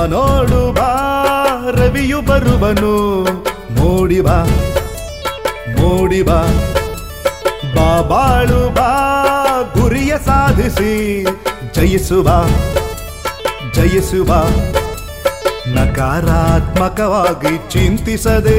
ನೋಡು ಬಾ ರವಿಯು ಬರುವನು ಮೋಡಿ ಬಾ ಮೋಡಿ ಬಾ ಬಾ ಬಾಳು ಬಾ ಗುರಿಯ ಸಾಧಿಸಿ ಜಯಿಸುವ ಜಯಿಸುವ ನಕಾರಾತ್ಮಕವಾಗಿ ಚಿಂತಿಸದೆ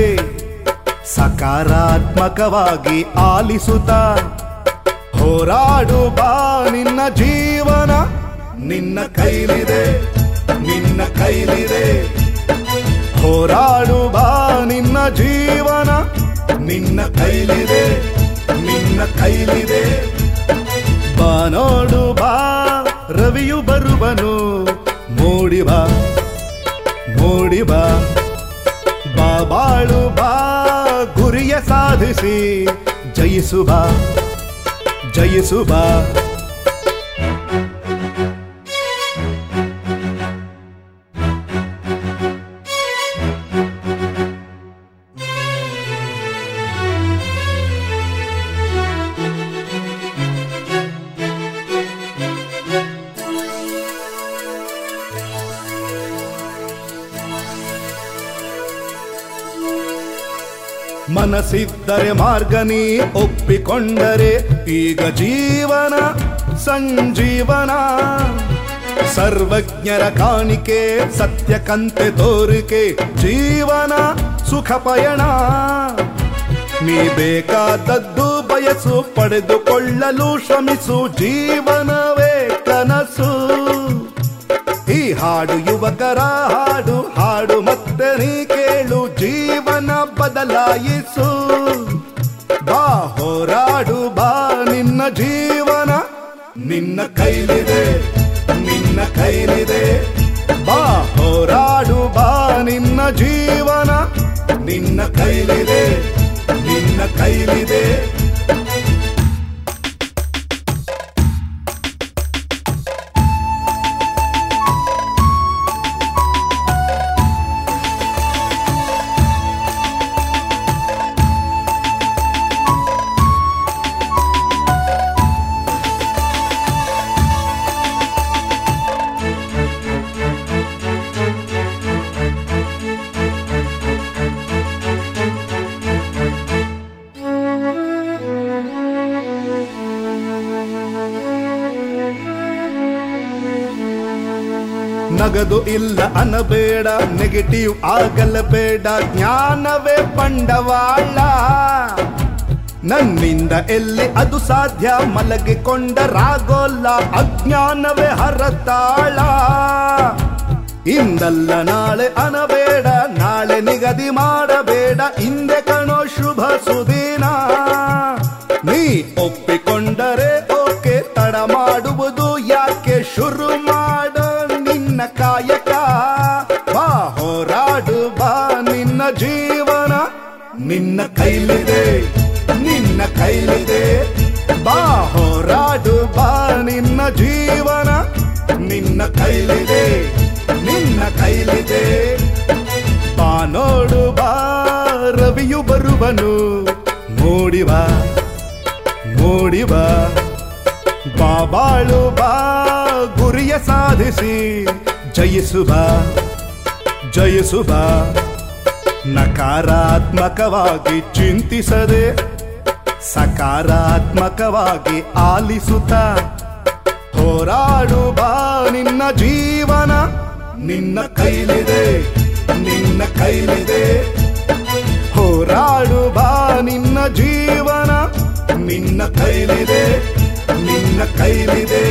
ಸಕಾರಾತ್ಮಕವಾಗಿ ಆಲಿಸುತ್ತ ಹೋರಾಡು ಬಾ ನಿನ್ನ ಜೀವನ ನಿನ್ನ ಕೈಲಿದೆ ನಿನ್ನ ಕೈಲಿದೆ ಹೋರಾಡು ಬಾ ನಿನ್ನ ಜೀವನ ನಿನ್ನ ಕೈಲಿದೆ ನಿನ್ನ ಕೈಲಿದೆ ಬಾ ನೋಡು ಬಾ ರವಿಯು ಬರುವನು ಮೋಡಿ ಬಾ ಮೋಡಿ ಬಾ ಬಾ ಬಾಳು ಬಾ ಗುರಿಯ ಸಾಧಿಸಿ ಜಯಿಸು ಬಾ ಜಯಿಸು ಬಾ ಮನಸ್ಸಿದ್ದರೆ ಮಾರ್ಗನಿ ಒಪ್ಪಿಕೊಂಡರೆ ಈಗ ಜೀವನ ಸಂಜೀವನ ಸರ್ವಜ್ಞರ ಕಾಣಿಕೆ ಸತ್ಯಕಂತೆ ತೋರಿಕೆ ಜೀವನ ಸುಖ ಪಯಣ ನೀ ಬೇಕಾದದ್ದು ಬಯಸು ಪಡೆದುಕೊಳ್ಳಲು ಶ್ರಮಿಸು ಜೀವನವೇ ಕನಸು ಈ ಹಾಡು ಯುವಕರ ಹಾಡು ಹಾಡು ಮತ್ತೆ ನೀ ಕೇಳು ಜೀವನ ಬದಲಾಯಿಸು ಬಾ ಹೋರಾಡು ಬಾ ನಿನ್ನ ಜೀವನ ನಿನ್ನ ಕೈಲಿದೆ ನಿನ್ನ ಕೈಲಿದೆ ಬಾ ಹೋರಾಡು ಬಾ ನಿನ್ನ ಜೀವನ ನಿನ್ನ ಕೈಲಿದೆ ನಿನ್ನ ಕೈಲಿದೆ ನಗದು ಇಲ್ಲ ಅನ್ನಬೇಡ ನೆಗೆಟಿವ್ ಆಗಲಬೇಡ ಜ್ಞಾನವೇ ಬಂಡವಾಳ ನನ್ನಿಂದ ಎಲ್ಲಿ ಅದು ಸಾಧ್ಯ ಮಲಗಿಕೊಂಡರಾಗೋಲ್ಲ ಅಜ್ಞಾನವೇ ಹರತಾಳ ಇಂದಲ್ಲ ನಾಳೆ ಅನಬೇಡ ನಾಳೆ ನಿಗದಿ ಮಾಡಬೇಡ ಹಿಂದೆ ಕಣೋ ಶುಭ ಸುದಿನ ನೀ ಒಪ್ಪಿಕೊಂಡರೆ ಓಕೆ ತಡ ಮಾಡುವುದು ಯಾಕೆ ಶುರು ಮಾಡ ನಿನ್ನ ಕಾಯಕ ಬಾ ಹೋರಾಡು ಬಾ ನಿನ್ನ ಜೀವನ ನಿನ್ನ ಕೈಲಿದೆ ನಿನ್ನ ಕೈಲಿದೆ ಬಾ ಹೋರಾಡು ಬಾ ನಿನ್ನ ಜೀವನ ನಿನ್ನ ಕೈಲಿದೆ ನಿನ್ನ ಕೈಲಿದೆ ಬಾ ನೋಡು ಬಾ ರವಿಯು ಬರುವನು ನೋಡಿ ಬಾ ನೋಡಿ ಬಾ ಬಾ ಬಾಳು ಬಾ ಗುರಿಯ ಸಾಧಿಸಿ ಜಯಿಸು ಬಾ ಜಯಿಸು ಬಾ ನಕಾರಾತ್ಮಕವಾಗಿ ಚಿಂತಿಸದೆ ಸಕಾರಾತ್ಮಕವಾಗಿ ಆಲಿಸುತ್ತ ಹೋರಾಡು ಬಾ ನಿನ್ನ ಜೀವನ ನಿನ್ನ ಕೈಲಿದೆ ನಿನ್ನ ಕೈಲಿದೆ ಹೋರಾಡು ಬಾ ನಿನ್ನ ಜೀವನ ನಿನ್ನ ಕೈಲಿದೆ ನಿನ್ನ ಕೈಲಿದೆ